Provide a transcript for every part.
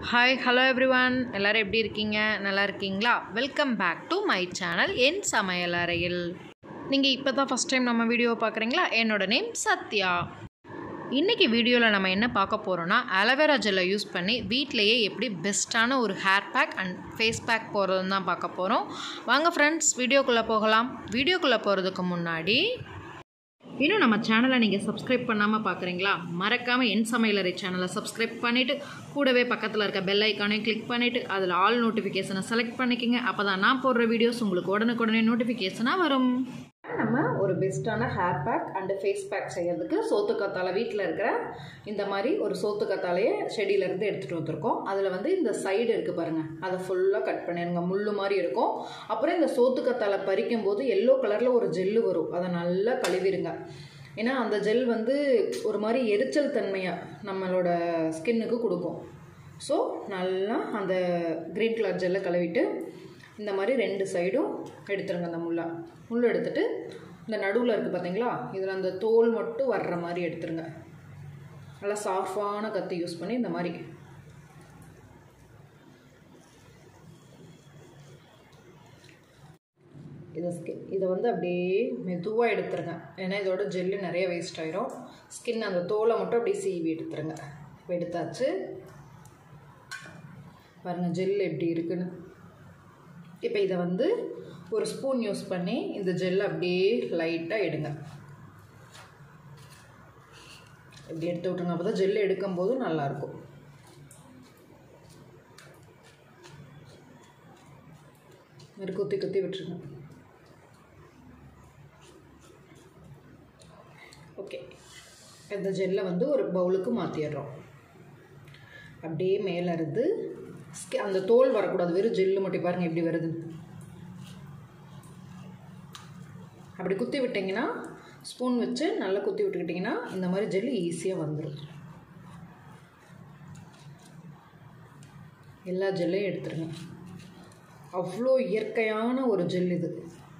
hi hello everyone எல்லோரும் எப்படி இருக்கீங்க நல்லா இருக்கீங்களா welcome back to my channel என் சமையல் அறையில் நீங்கள் இப்போ தான் ஃபஸ்ட் டைம் நம்ம வீடியோ பார்க்குறீங்களா என்னோட நேம் சத்யா இன்றைக்கி வீடியோவில் நம்ம என்ன பார்க்க போகிறோன்னா அலோவேரா ஜெல்லை யூஸ் பண்ணி வீட்டிலையே எப்படி பெஸ்ட்டான ஒரு hair pack and face pack போகிறதுன்னு தான் பார்க்க போகிறோம் வாங்க ஃப்ரெண்ட்ஸ் வீடியோக்குள்ளே போகலாம் வீடியோக்குள்ளே போகிறதுக்கு முன்னாடி இன்னும் நம்ம சேனலை நீங்கள் சப்ஸ்கிரைப் பண்ணாமல் பார்க்குறீங்களா மறக்காமல் என் சமையலறை சேனலை சப்ஸ்கிரைப் பண்ணிவிட்டு கூடவே பக்கத்தில் இருக்க பெல் ஐக்கானையும் கிளிக் பண்ணிவிட்டு அதில் ஆல் நோட்டிஃபிகேஷனை செலக்ட் பண்ணிக்கோங்க அப்போ தான் நான் போடுற வீடியோஸ் உங்களுக்கு உடனுக்குடனே நோட்டிஃபிகேஷனாக வரும் நம்ம ஒரு பெஸ்ட்டான hair pack and face pack செய்யறதுக்கு சோத்துக்கத்தாழை வீட்டில் இருக்கிற இந்த மாதிரி ஒரு சோத்துக்கத்தாழையை செடியிலேருந்து எடுத்துகிட்டு வந்திருக்கோம் அதில் வந்து இந்த சைடு இருக்குது பாருங்கள் அதை ஃபுல்லாக கட் பண்ணிடுங்க முள் மாதிரி இருக்கும் அப்புறம் இந்த சோத்துக்கத்தாழை பறிக்கும் போது எல்லோ கலரில் ஒரு ஜெல்லு வரும் அதை நல்லா கழுவிடுங்க ஏன்னா அந்த ஜெல் வந்து ஒரு மாதிரி எரிச்சல் தன்மையாக நம்மளோட ஸ்கின்னுக்கு கொடுக்கும் ஸோ நல்லா அந்த க்ரீன் கலர் ஜெல்லை கழுவிட்டு இந்த மாதிரி ரெண்டு சைடும் எடுத்துருங்க அந்த முள்ளை முள் எடுத்துட்டு இந்த நடுவில் இருக்குது பார்த்தீங்களா இதில் அந்த தோல் மட்டும் வர்ற மாதிரி எடுத்துருங்க நல்லா சாஃப்டான கத்தி யூஸ் பண்ணி இந்த மாதிரி இதை ஸ்கின் இதை வந்து அப்படியே மெதுவாக எடுத்துருங்க ஏன்னா இதோட ஜெல்லு நிறைய வேஸ்ட் ஆயிரும் ஸ்கின் அந்த தோலை மட்டும் அப்படியே சீவி எடுத்துருங்க இப்போ எடுத்தாச்சு பாருங்கள் ஜெல் எப்படி இருக்குன்னு இப்போ இதை வந்து ஒரு ஸ்பூன் யூஸ் பண்ணி இந்த ஜெல்லை அப்படியே லைட்டாக எடுங்க இப்படி எடுத்து விட்ருங்க அப்போ தான் ஜெல் எடுக்கும்போதும் நல்லாயிருக்கும் மாதிரி குத்தி குத்தி விட்டுருங்க ஓகே இந்த ஜெல்லை வந்து ஒரு பவுலுக்கு மாற்றிடுறோம் அப்படியே மேலே இருந்து ஸ்கி- அந்த தோல் வரக்கூடாது வெறும் ஜெல்லு மட்டும் பாருங்கள் எப்படி வருது அப்படி குத்தி விட்டிங்கன்னா ஸ்பூன் வச்சு நல்லா குத்தி விட்டுக்கிட்டிங்கன்னா இந்த மாதிரி ஜெல்லு ஈஸியாக வந்துடும் எல்லா ஜெல்லையும் எடுத்துருங்க அவ்வளோ இயற்கையான ஒரு ஜெல் இது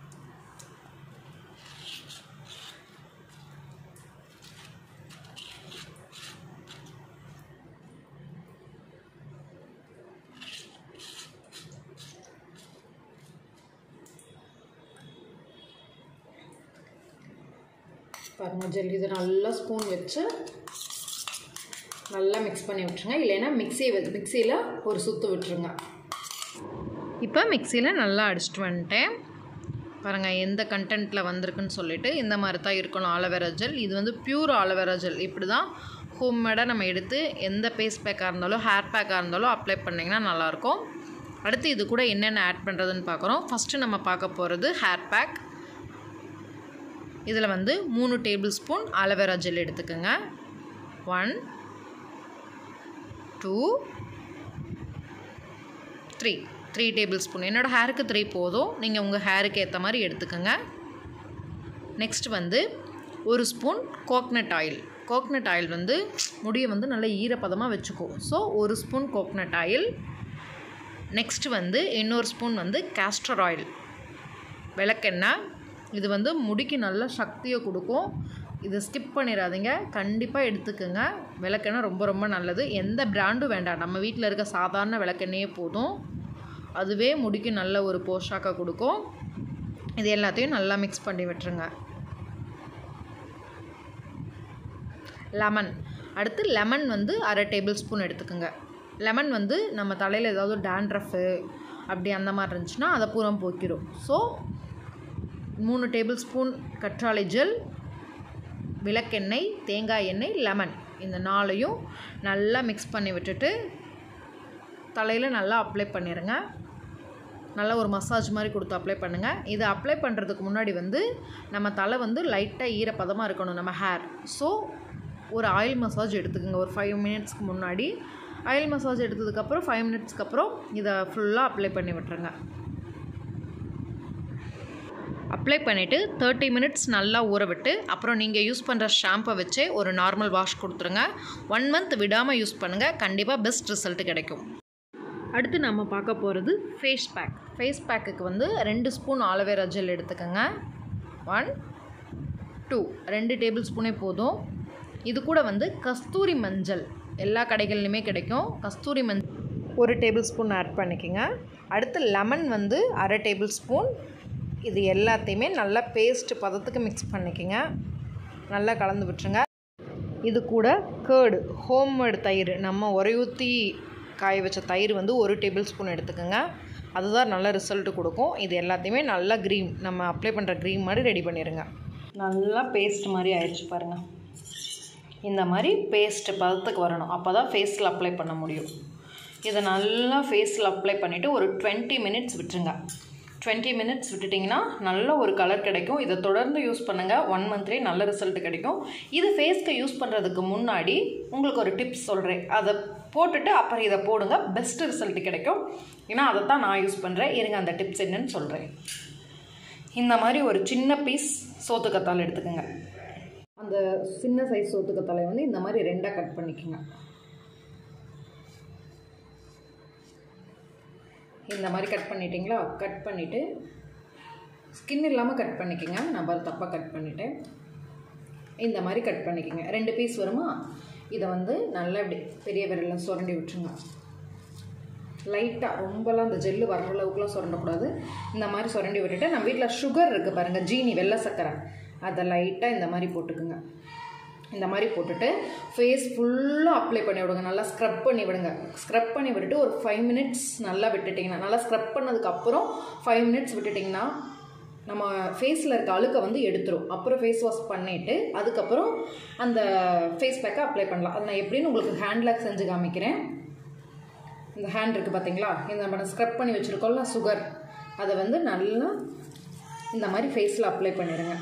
பாருங்க ஜெல் இது நல்லா ஸ்பூன் வச்சு நல்லா மிக்ஸ் பண்ணி விட்டுருங்க இல்லைன்னா மிக்ஸி மிக்சியில் ஒரு சுற்று விட்டுருங்க இப்போ மிக்சியில் நல்லா அடிச்சிட்டு வந்துட்டேன் பாருங்கள் எந்த கண்டென்ட்டில் வந்திருக்குன்னு சொல்லிட்டு இந்த மாதிரி தான் இருக்கணும் ஆலோவேரா ஜெல் இது வந்து பியூர் ஆலோவேரா ஜெல் இப்படி தான் ஹோம்மேடாக நம்ம எடுத்து எந்த பேஸ் பேக்காக இருந்தாலும் ஹேர் பேக்காக இருந்தாலும் அப்ளை பண்ணிங்கன்னா நல்லாயிருக்கும் அடுத்து இது கூட என்னென்ன ஆட் பண்ணுறதுன்னு பார்க்குறோம் ஃபஸ்ட்டு நம்ம பார்க்க போகிறது ஹேர் பேக் இதில் வந்து மூணு டேபிள் ஸ்பூன் ஆலோவேரா ஜெல் எடுத்துக்கோங்க one two three three tablespoon என்னோடய ஹேருக்கு த்ரீ போதும் நீங்கள் உங்கள் ஹேருக்கு ஏற்ற மாதிரி எடுத்துக்கோங்க நெக்ஸ்ட் வந்து ஒரு spoon coconut oil coconut oil வந்து முடியை வந்து நல்லா ஈரப்பதமாக வச்சுக்கும் ஸோ ஒரு ஸ்பூன் கோக்னட் ஆயில் நெக்ஸ்ட் வந்து இன்னொரு ஸ்பூன் வந்து கேஸ்டர் ஆயில் விளக்கெண்ணெய் இது வந்து முடிக்கு நல்ல சக்தியை கொடுக்கும் இதை ஸ்கிப் பண்ணிடாதீங்க கண்டிப்பாக எடுத்துக்கோங்க விளக்கெண்ணெய் ரொம்ப ரொம்ப நல்லது எந்த பிராண்டும் வேண்டாம் நம்ம வீட்டில் இருக்க சாதாரண விளக்கெண்ணெயே போதும் அதுவே முடிக்கு நல்ல ஒரு போஷாக்கை கொடுக்கும் இது எல்லாத்தையும் நல்லா மிக்ஸ் பண்ணி விட்டுருங்க லெமன் அடுத்து லெமன் வந்து அரை டேபிள் ஸ்பூன் எடுத்துக்கோங்க லெமன் வந்து நம்ம தலையில் ஏதாவது டேண்ட்ரஃபு அப்படி அந்த மாதிரி இருந்துச்சுன்னா அதை பூரம் போக்கிடும் ஸோ மூணு டேபிள் ஸ்பூன் கற்றாழை ஜெல் விளக்கெண்ணெய் தேங்காய் எண்ணெய் லெமன் இந்த நாளையும் நல்லா மிக்ஸ் பண்ணி விட்டுட்டு தலையில் நல்லா அப்ளை பண்ணிடுங்க நல்லா ஒரு மசாஜ் மாதிரி கொடுத்து அப்ளை பண்ணுங்கள் இது அப்ளை பண்ணுறதுக்கு முன்னாடி வந்து நம்ம தலை வந்து லைட்டாக ஈரப்பதமாக இருக்கணும் நம்ம ஹேர் ஸோ ஒரு ஆயில் மசாஜ் எடுத்துக்கோங்க ஒரு ஃபைவ் மினிட்ஸ்க்கு முன்னாடி ஆயில் மசாஜ் எடுத்ததுக்கப்புறம் ஃபைவ் மினிட்ஸ்க்கு அப்புறம் இதை ஃபுல்லாக அப்ளை பண்ணி விட்டுருங்க அப்ளை பண்ணிவிட்டு தேர்ட்டி மினிட்ஸ் நல்லா ஊற விட்டு அப்புறம் நீங்கள் யூஸ் பண்ணுற ஷாம்பை வச்சே ஒரு நார்மல் வாஷ் கொடுத்துருங்க ஒன் மந்த் விடாமல் யூஸ் பண்ணுங்கள் கண்டிப்பாக பெஸ்ட் ரிசல்ட் கிடைக்கும் அடுத்து நம்ம பார்க்க போகிறது ஃபேஸ் பேக் ஃபேஸ் பேக்குக்கு வந்து ரெண்டு ஸ்பூன் ஆலோவேரா ஜெல் எடுத்துக்கோங்க ஒன் டூ ரெண்டு டேபிள் ஸ்பூனே போதும் இது கூட வந்து கஸ்தூரி மஞ்சள் எல்லா கடைகள்லையுமே கிடைக்கும் கஸ்தூரி மஞ்சள் ஒரு டேபிள் ஸ்பூன் ஆட் பண்ணிக்கோங்க அடுத்து லெமன் வந்து அரை டேபிள் ஸ்பூன் இது எல்லாத்தையுமே நல்லா பேஸ்ட் பதத்துக்கு மிக்ஸ் பண்ணிக்கோங்க நல்லா கலந்து விட்டுருங்க இது கூட கேர்டு ஹோம்மேடு தயிர் நம்ம உரையூற்றி காய வச்ச தயிர் வந்து ஒரு டேபிள் ஸ்பூன் எடுத்துக்கோங்க அதுதான் நல்ல ரிசல்ட்டு கொடுக்கும் இது எல்லாத்தையுமே நல்லா க்ரீம் நம்ம அப்ளை பண்ணுற க்ரீம் மாதிரி ரெடி பண்ணிடுங்க நல்லா பேஸ்ட் மாதிரி ஆயிடுச்சு பாருங்கள் இந்த மாதிரி பேஸ்ட் பதத்துக்கு வரணும் அப்போ தான் ஃபேஸில் அப்ளை பண்ண முடியும் இதை நல்லா ஃபேஸில் அப்ளை பண்ணிவிட்டு ஒரு டுவெண்ட்டி மினிட்ஸ் விட்டுருங்க டுவெண்ட்டி மினிட்ஸ் விட்டுட்டிங்கன்னா நல்ல ஒரு கலர் கிடைக்கும் இதை தொடர்ந்து யூஸ் பண்ணுங்கள் ஒன் மந்த்லேயே நல்ல ரிசல்ட் கிடைக்கும் இது ஃபேஸ்க்கு யூஸ் பண்ணுறதுக்கு முன்னாடி உங்களுக்கு ஒரு டிப்ஸ் சொல்கிறேன் அதை போட்டுட்டு அப்புறம் இதை போடுங்க பெஸ்ட் ரிசல்ட் கிடைக்கும் ஏன்னா அதை தான் நான் யூஸ் பண்ணுறேன் இருங்க அந்த டிப்ஸ் என்னன்னு சொல்கிறேன் இந்த மாதிரி ஒரு சின்ன பீஸ் சோத்துக்கத்தால் எடுத்துக்கோங்க அந்த சின்ன சைஸ் சோத்துக்கத்தாலை வந்து இந்த மாதிரி ரெண்டாக கட் பண்ணிக்கோங்க இந்த மாதிரி கட் பண்ணிட்டீங்களா கட் பண்ணிவிட்டு ஸ்கின் இல்லாமல் கட் பண்ணிக்கோங்க நான் பாரு தப்பாக கட் பண்ணிட்டேன் இந்த மாதிரி கட் பண்ணிக்கோங்க ரெண்டு பீஸ் வருமா இதை வந்து நல்லா இப்படி பெரிய விரலில் சுரண்டி விட்டுருங்க லைட்டாக ரொம்பலாம் அந்த ஜெல்லு வர்ற அளவுக்குலாம் சுரண்டக்கூடாது இந்த மாதிரி சுரண்டி விட்டுட்டு நம்ம வீட்டில் சுகர் இருக்குது பாருங்கள் ஜீனி வெள்ளை சர்க்கரை அதை லைட்டாக இந்த மாதிரி போட்டுக்குங்க இந்த மாதிரி போட்டுட்டு ஃபேஸ் ஃபுல்லாக அப்ளை பண்ணி விடுங்க நல்லா ஸ்க்ரப் பண்ணி விடுங்க ஸ்க்ரப் பண்ணி விட்டுட்டு ஒரு ஃபைவ் மினிட்ஸ் நல்லா விட்டுட்டிங்கன்னா நல்லா ஸ்க்ரப் பண்ணதுக்கப்புறம் ஃபைவ் மினிட்ஸ் விட்டுட்டிங்கன்னா நம்ம ஃபேஸில் இருக்க அழுக்கை வந்து எடுத்துரும் அப்புறம் ஃபேஸ் வாஷ் பண்ணிவிட்டு அதுக்கப்புறம் அந்த ஃபேஸ் பேக்கை அப்ளை பண்ணலாம் அது நான் எப்படின்னு உங்களுக்கு ஹேண்ட் லாக் செஞ்சு காமிக்கிறேன் இந்த ஹேண்ட் இருக்குது பார்த்தீங்களா இந்த நம்ம ஸ்க்ரப் பண்ணி வச்சுருக்கோம்ல சுகர் அதை வந்து நல்லா இந்த மாதிரி ஃபேஸில் அப்ளை பண்ணிடுங்க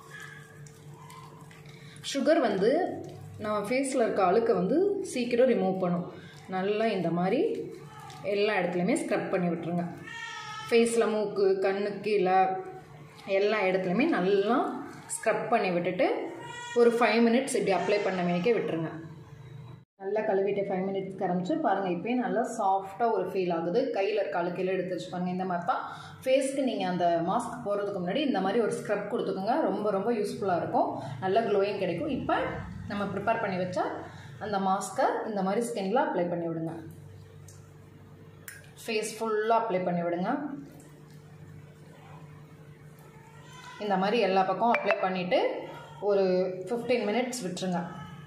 சுகர் வந்து நம்ம ஃபேஸில் இருக்க அழுக்கை வந்து சீக்கிரம் ரிமூவ் பண்ணும் நல்லா இந்த மாதிரி எல்லா இடத்துலையுமே ஸ்க்ரப் பண்ணி விட்டுருங்க ஃபேஸில் மூக்கு கண்ணு கீழே எல்லா இடத்துலையுமே நல்லா ஸ்க்ரப் பண்ணி விட்டுட்டு ஒரு ஃபைவ் மினிட்ஸ் இப்படி அப்ளை பண்ண மேனிக்கே விட்டுருங்க நல்லா கழுவிட்டு ஃபைவ் மினிட்ஸ் கரைச்சி பாருங்கள் இப்போயே நல்லா சாஃப்டாக ஒரு ஃபீல் ஆகுது கையில் இருக்க அழுக்கையில் எடுத்து வச்சு பாருங்கள் இந்த மாதிரி தான் ஃபேஸ்க்கு நீங்கள் அந்த மாஸ்க் போடுறதுக்கு முன்னாடி இந்த மாதிரி ஒரு ஸ்க்ரப் கொடுத்துக்கோங்க ரொம்ப ரொம்ப யூஸ்ஃபுல்லாக இருக்கும் நல்ல க்ளோயிங் கிடைக்கும் இப்போ நம்ம ப்ரிப்பேர் பண்ணி வச்சா அந்த மாஸ்க்கை இந்த மாதிரி ஸ்கின்ல அப்ளை பண்ணி விடுங்க ஃபேஸ் ஃபுல்லாக அப்ளை பண்ணி விடுங்க இந்த மாதிரி எல்லா பக்கம் அப்ளை பண்ணிவிட்டு ஒரு ஃபிஃப்டீன் மினிட்ஸ் விட்டுருங்க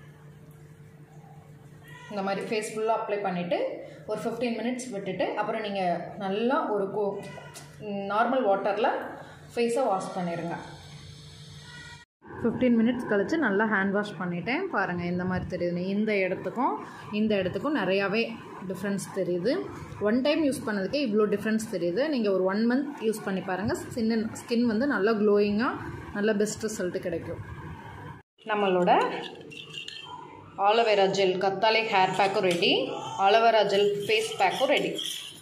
இந்த மாதிரி ஃபேஸ் ஃபுல்லாக அப்ளை பண்ணிவிட்டு ஒரு ஃபிஃப்டீன் மினிட்ஸ் விட்டுட்டு அப்புறம் நீங்கள் நல்லா ஒரு கோ நார்மல் வாட்டரில் ஃபேஸை வாஷ் பண்ணிடுங்க ஃபிஃப்டீன் மினிட்ஸ் கழித்து நல்லா ஹேண்ட் வாஷ் பண்ணிட்டேன் பாருங்கள் இந்த மாதிரி தெரியுது இந்த இடத்துக்கும் இந்த இடத்துக்கும் நிறையாவே டிஃப்ரென்ஸ் தெரியுது ஒன் டைம் யூஸ் பண்ணதுக்கே இவ்வளோ டிஃப்ரென்ஸ் தெரியுது நீங்கள் ஒரு ஒன் மந்த் யூஸ் பண்ணி பாருங்கள் ஸ்கின் ஸ்கின் வந்து நல்லா க்ளோயிங்காக நல்ல பெஸ்ட் ரிசல்ட்டு கிடைக்கும் நம்மளோட ஆலோவேரா ஜெல் கத்தாழை ஹேர் பேக்கும் ரெடி ஆலோவேரா ஜெல் ஃபேஸ் பேக்கும் ரெடி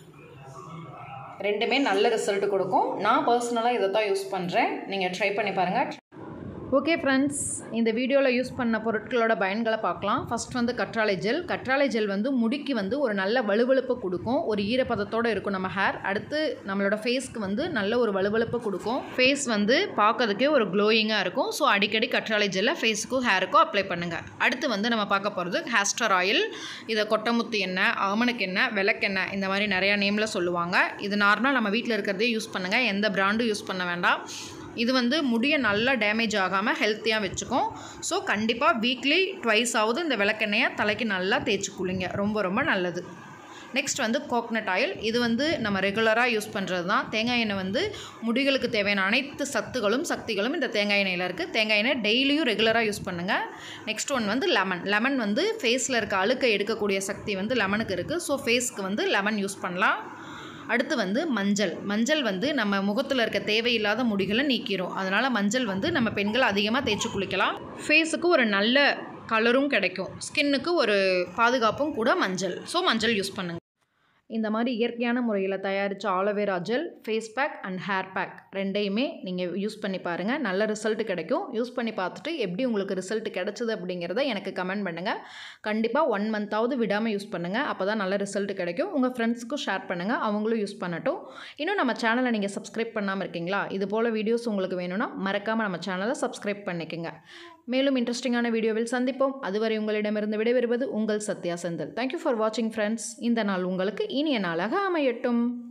ரெண்டுமே நல்ல ரிசல்ட் கொடுக்கும் நான் பர்சனலாக இதை தான் யூஸ் பண்ணுறேன் நீங்கள் ட்ரை பண்ணி பாருங்கள் ஓகே ஃப்ரெண்ட்ஸ் இந்த வீடியோவில் யூஸ் பண்ண பொருட்களோட பயன்களை பார்க்கலாம் ஃபஸ்ட் வந்து கற்றாழை ஜெல் கற்றாழை ஜெல் வந்து முடிக்கு வந்து ஒரு நல்ல வலுவழுப்பு கொடுக்கும் ஒரு ஈரப்பதத்தோடு இருக்கும் நம்ம ஹேர் அடுத்து நம்மளோட ஃபேஸ்க்கு வந்து நல்ல ஒரு வலுவழுப்பு கொடுக்கும் ஃபேஸ் வந்து பார்க்கறதுக்கே ஒரு க்ளோயிங்காக இருக்கும் ஸோ அடிக்கடி கற்றாழை ஜெல்லை ஃபேஸுக்கும் ஹேருக்கும் அப்ளை பண்ணுங்கள் அடுத்து வந்து நம்ம பார்க்க போகிறது ஹேஸ்டர் ஆயில் இதை கொட்டமுத்து எண்ணெய் ஆமணக்கு எண்ணெய் விளக்கெண்ணெய் இந்த மாதிரி நிறையா நேமில் சொல்லுவாங்க இது நார்மலாக நம்ம வீட்டில் இருக்கிறதே யூஸ் பண்ணுங்கள் எந்த பிராண்டும் யூஸ் பண்ண வேண்டாம் இது வந்து முடியை நல்லா டேமேஜ் ஆகாமல் ஹெல்த்தியாக வச்சுக்கும் ஸோ கண்டிப்பாக வீக்லி ட்வைஸ் ஆகுது இந்த விளக்கெண்ணெயை தலைக்கு நல்லா தேய்ச்சி குளிங்க ரொம்ப ரொம்ப நல்லது நெக்ஸ்ட் வந்து கோக்னட் ஆயில் இது வந்து நம்ம ரெகுலராக யூஸ் பண்ணுறது தான் தேங்காய் எண்ணெய் வந்து முடிகளுக்கு தேவையான அனைத்து சத்துகளும் சக்திகளும் இந்த தேங்காய் எண்ணெயில் இருக்குது தேங்காய் எண்ணெய் டெய்லியும் ரெகுலராக யூஸ் பண்ணுங்கள் நெக்ஸ்ட் ஒன் வந்து லெமன் லெமன் வந்து ஃபேஸில் இருக்க அழுக்கை எடுக்கக்கூடிய சக்தி வந்து லெமனுக்கு இருக்குது ஸோ ஃபேஸ்க்கு வந்து லெமன் யூஸ் பண்ணலாம் அடுத்து வந்து மஞ்சள் மஞ்சள் வந்து நம்ம முகத்தில் இருக்க தேவையில்லாத முடிகளை நீக்கிரும் அதனால் மஞ்சள் வந்து நம்ம பெண்கள் அதிகமாக தேய்ச்சி குளிக்கலாம் ஃபேஸுக்கு ஒரு நல்ல கலரும் கிடைக்கும் ஸ்கின்னுக்கு ஒரு பாதுகாப்பும் கூட மஞ்சள் ஸோ மஞ்சள் யூஸ் பண்ணுங்கள் இந்த மாதிரி இயற்கையான முறையில் தயாரித்த aloe vera gel face pack and hair pack ரெண்டையுமே நீங்கள் யூஸ் பண்ணி பாருங்கள் நல்ல ரிசல்ட் கிடைக்கும் யூஸ் பண்ணி பார்த்துட்டு எப்படி உங்களுக்கு ரிசல்ட் கிடைச்சது அப்படிங்கிறத எனக்கு கமெண்ட் பண்ணுங்கள் கண்டிப்பாக ஒன் மந்த்தாவது விடாமல் யூஸ் பண்ணுங்கள் அப்போ தான் நல்ல ரிசல்ட் கிடைக்கும் உங்கள் ஃப்ரெண்ட்ஸ்க்கும் ஷேர் பண்ணுங்கள் அவங்களும் யூஸ் பண்ணட்டும் இன்னும் நம்ம சேனலை நீங்கள் சப்ஸ்கிரைப் பண்ணாமல் இருக்கீங்களா இது போல் வீடியோஸ் உங்களுக்கு வேணும்னா மறக்காமல் நம்ம சேனலை சப்ஸ்கிரைப் பண்ணிக்கோங்க மேலும் இன்ட்ரெஸ்டிங்கான வீடியோவில் சந்திப்போம் அதுவரை உங்களிடமிருந்து விடைபெறுவது உங்கள் சத்யா செந்தில் தேங்க்யூ ஃபார் வாட்சிங் ஃப்ரெண்ட்ஸ் இந்த நாள் உங்களுக்கு இனிய நாளாக அமையட்டும்